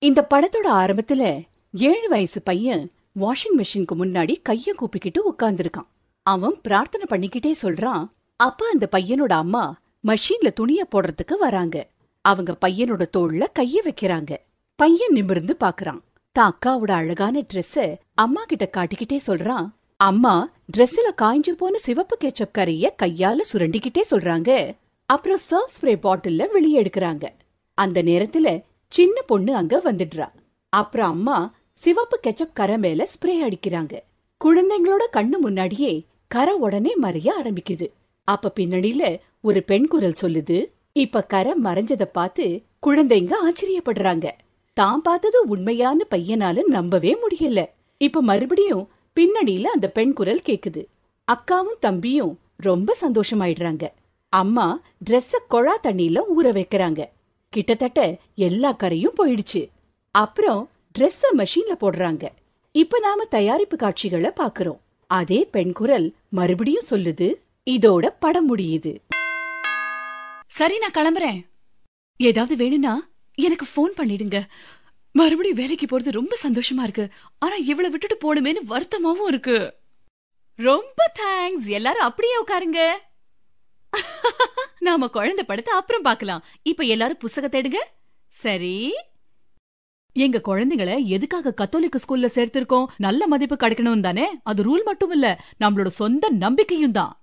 இந்த படத்தோட ஆரம்பத்துல ஏழு வயசு பையன் வாஷிங் மெஷினுக்கு முன்னாடி கைய கூப்பிக்கிட்டு உட்கார்ந்திருக்கான் அவன் பிரார்த்தனை பண்ணிக்கிட்டே சொல்றான் அப்ப அந்த பையனோட அம்மா மஷீன்ல துணிய போடுறதுக்கு வராங்க அவங்க பையனோட தோள்ல கைய வைக்கிறாங்க பையன் நிமிர்ந்து பாக்குறான் தான் அக்காவோட அழகான Dress-அ அம்மா கிட்ட காட்டிக்கிட்டே சொல்றான் அம்மா Dress-ல காய்ஞ்சு போன சிவப்பு கெச்சப் கரைய கையால சுரண்டிக்கிட்டே சொல்றாங்க அப்புறம் சர்வ் ஸ்ப்ரே பாட்டில்ல வெளியே எடுக்கறாங்க அந்த நேரத்துல சின்ன பொண்ணு அங்க வந்துடுறா அப்புறம் அம்மா சிவப்பு கெச்சப் கரை மேல ஸ்ப்ரே அடிக்கிறாங்க குழந்தைங்களோட கண்ணு முன்னாடியே கரை உடனே மறைய ஆரம்பிக்குது அப்ப பின்னணியில ஒரு பெண் குரல் சொல்லுது இப்ப கரை மறைஞ்சத பார்த்து குழந்தைங்க ஆச்சரியப்படுறாங்க தான் பார்த்தது உண்மையான பையனால நம்பவே முடியல இப்ப மறுபடியும் பின்னணியில அந்த பெண் குரல் கேக்குது அக்காவும் தம்பியும் ரொம்ப சந்தோஷமாயிடுறாங்க அம்மா Dress-அ கொழா தண்ணியில ஊற வைக்கிறாங்க கிட்டத்தட்ட எல்லா கரையும் போயிடுச்சு அப்புறம் Dress-அ மெஷின்ல போடுறாங்க இப்ப நாம தயாரிப்பு காட்சிகளை பாக்குறோம் அதே பெண் குரல் மறுபடியும் சொல்லுது இதோட படம் முடியுது சரி நான் கிளம்புறேன் ஏதாவது வேணும்னா எனக்கு ஃபோன் பண்ணிடுங்க மறுபடியும் வேலைக்கு போறது ரொம்ப சந்தோஷமா இருக்கு ஆனா இவ்வளவு விட்டுட்டு போணுமேன்னு வருத்தமாவும் இருக்கு ரொம்ப தேங்க்ஸ் எல்லாரும் அப்படியே உட்காருங்க நாம குழந்தை படத்தை அப்புறம் பார்க்கலாம் இப்ப எல்லாரும் புஸ்தகத்தை எடுங்க சரி எங்க குழந்தைகளை எதுக்காக கத்தோலிக்க ஸ்கூல்ல சேர்த்திருக்கோம் நல்ல மதிப்பு கிடைக்கணும் தானே அது ரூல் மட்டும் இல்ல நம்மளோட சொந்த நம்பிக்கையும் தான்